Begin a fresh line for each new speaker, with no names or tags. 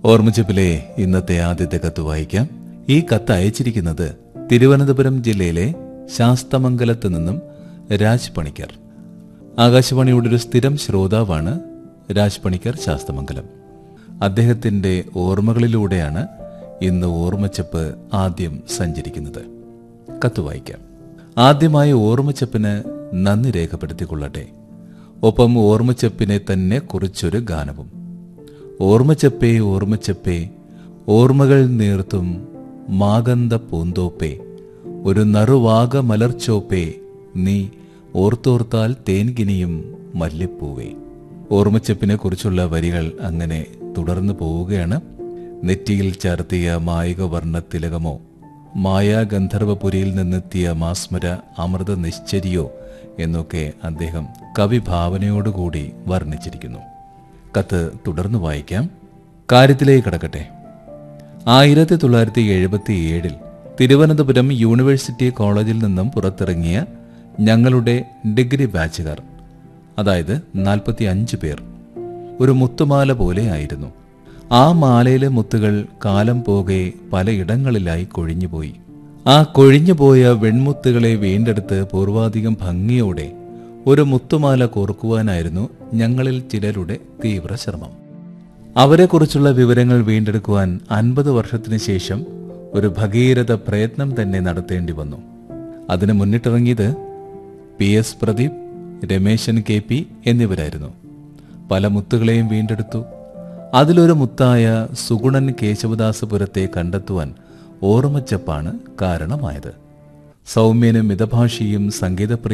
ഓർമ്മച്ചപ്പിലെ ഇന്നത്തെ ആദ്യത്തെ കത്ത് വായിക്കാം ഈ കത്ത് അയച്ചിരിക്കുന്നത് തിരുവനന്തപുരം ജില്ലയിലെ ശാസ്തമംഗലത്ത് നിന്നും രാജ് പണിക്കർ ആകാശവാണിയുടെ ഒരു സ്ഥിരം ശ്രോതാവാണ് രാജ് പണിക്കർ ശാസ്തമംഗലം അദ്ദേഹത്തിന്റെ ഓർമ്മകളിലൂടെയാണ് ഇന്ന് ഓർമ്മച്ചപ്പ് ആദ്യം സഞ്ചരിക്കുന്നത് കത്ത് വായിക്കാം ആദ്യമായി ഓർമ്മച്ചപ്പിന് നന്ദി രേഖപ്പെടുത്തിക്കൊള്ളട്ടെ ഒപ്പം ഓർമ്മച്ചപ്പിനെ തന്നെ കുറിച്ചൊരു ഗാനവും ഓർമ്മച്ചപ്പേ ഓർമ്മച്ചപ്പേ ഓർമ്മകൾ നീർത്തും മാഗന്ത പൂന്തോപ്പേ ഒരു നറുവാക മലർച്ചോപ്പേ നീ ഓർത്തോർത്താൽ തേൻകിനിയും മല്ലിപ്പൂവേ ഓർമ്മച്ചപ്പിനെ കുറിച്ചുള്ള വരികൾ അങ്ങനെ തുടർന്നു പോവുകയാണ് നെറ്റിയിൽ ചാർത്തിയ മായിക വർണ്ണ തിലകമോ മായാഗന്ധർവപുരിയിൽ നിന്നെത്തിയ മാസ്മര അമൃത നിശ്ചരിയോ എന്നൊക്കെ അദ്ദേഹം കവിഭാവനയോടുകൂടി വർണ്ണിച്ചിരിക്കുന്നു കത്ത് തുടർന്ന് വായിക്കാം കാര്യത്തിലേക്ക് കടക്കട്ടെ ആയിരത്തി തൊള്ളായിരത്തി എഴുപത്തി ഏഴിൽ തിരുവനന്തപുരം യൂണിവേഴ്സിറ്റി കോളേജിൽ നിന്നും പുറത്തിറങ്ങിയ ഞങ്ങളുടെ ഡിഗ്രി ബാച്ചുകാർ അതായത് നാൽപ്പത്തി അഞ്ച് പേർ ഒരു മുത്തുമാല പോലെ ആയിരുന്നു ആ മാലയിലെ മുത്തുകൾ കാലം പോകെ പലയിടങ്ങളിലായി കൊഴിഞ്ഞുപോയി ആ കൊഴിഞ്ഞുപോയ വെൺമുത്തുകളെ വീണ്ടെടുത്ത് പൂർവാധികം ഭംഗിയോടെ ഒരു മുത്തുമാല കോർക്കുവാനായിരുന്നു ഞങ്ങളിൽ ചിലരുടെ തീവ്ര ശ്രമം അവരെക്കുറിച്ചുള്ള വിവരങ്ങൾ വീണ്ടെടുക്കുവാൻ അൻപത് വർഷത്തിന് ശേഷം ഒരു ഭഗീരഥ പ്രയത്നം തന്നെ നടത്തേണ്ടി വന്നു അതിന് മുന്നിട്ടിറങ്ങിയത് P S Pradeep Rameshan K P എന്നിവരായിരുന്നു പല മുത്തുകളെയും വീണ്ടെടുത്തു അതിലൊരു മുത്തായ സുഗുണൻ കേശവദാസപുരത്തെ കണ്ടെത്തുവാൻ ഓർമ്മച്ചപ്പാണ് കാരണമായത് സൗമ്യനും മിതഭാഷിയും സംഗീതപ്രിയ